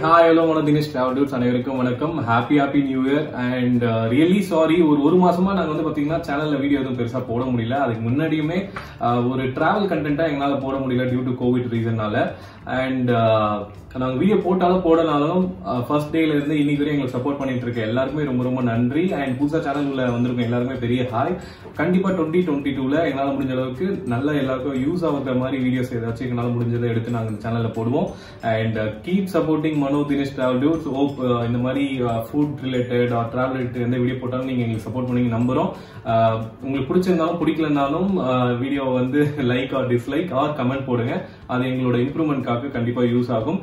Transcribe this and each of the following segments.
hi hello வணக்கம் Dinesh travel dudes அனைவருக்கும் வணக்கம் happy happy new year and really sorry ஒரு ஒரு மாசமா நாங்க வந்து பாத்தீங்கன்னா சேனல்ல வீடியோ எதுவும் பெருசா போட முடியல அதுக்கு முன்னாடியுமே uh, ஒரு டிராவல் கண்டென்ட்டா எங்களால போட முடியல டியூ டு கோவிட் ரீசன்னால அண்ட் நாங்க வீடியோ போட்டாலும் போடனாலும் ஃபர்ஸ்ட் டேல இருந்து இன்னைக்கு வரையும் எங்களுக்கு சப்போர்ட் பண்ணிட்டு இருக்க எல்லாருக்குமே ரொம்ப ரொம்ப நன்றி அண்ட் புதுசா சேனல்ல வந்திருக்க எல்லாருமே பெரிய ஹாய் கண்டிப்பா டுவெண்ட்டி டுவெண்ட்டி டூல எங்களால முடிஞ்ச அளவுக்கு நல்ல எல்லாருக்கும் யூஸ் ஆகுற மாதிரி வீடியோஸ் ஏதாச்சும் எங்களால முடிஞ்சதை எடுத்து நாங்க இந்த சேனல்ல போடுவோம் and keep supporting Mano Dinesh travel dudes hope இந்த மாதிரி food related or travel related எந்த வீடியோ போட்டாலும் நீங்க எங்களுக்கு சப்போர்ட் பண்ணி நம்புறோம் Uh, உங்களுக்கு பிடிச்சிருந்தாலும் பிடிக்கலனாலும் வீடியோ வந்து like or dislike or comment போடுங்க அது எங்களோட இம்ப்ரூவ்மெண்ட்காக கண்டிப்பா யூஸ் ஆகும்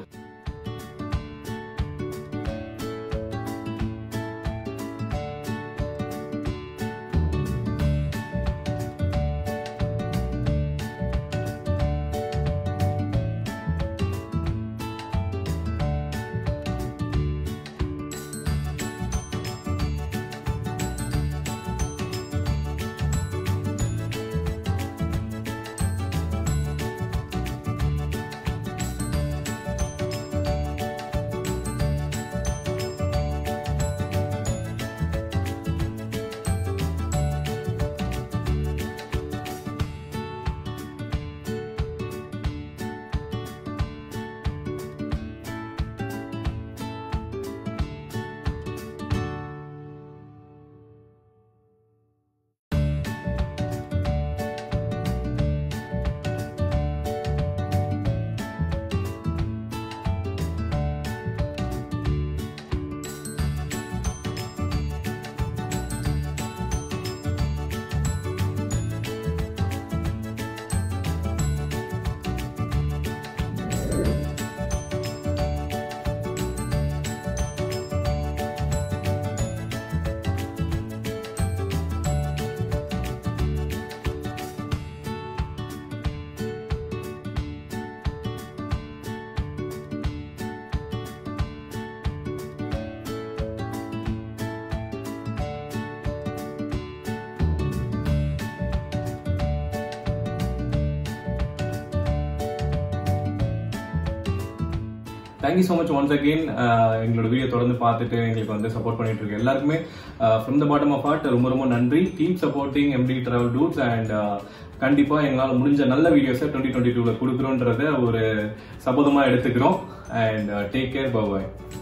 thank you so much once again எங்களோட வீடியோ தொடர்ந்து பார்த்துட்டு எங்களுக்கு வந்து சப்போர்ட் பண்ணிட்டு இருக்கு எல்லாருக்குமே from the bottom of heart ரொம்ப ரொம்ப நன்றி keep supporting empty travel dudes and கண்டிப்பா எங்களால் முடிஞ்ச நல்ல வீடியோஸை டுவெண்ட்டி டுவெண்ட்டி டூல கொடுக்குறோன்றத ஒரு சபதமா எடுத்துக்கிறோம் அண்ட் டேக் கேர் பாய்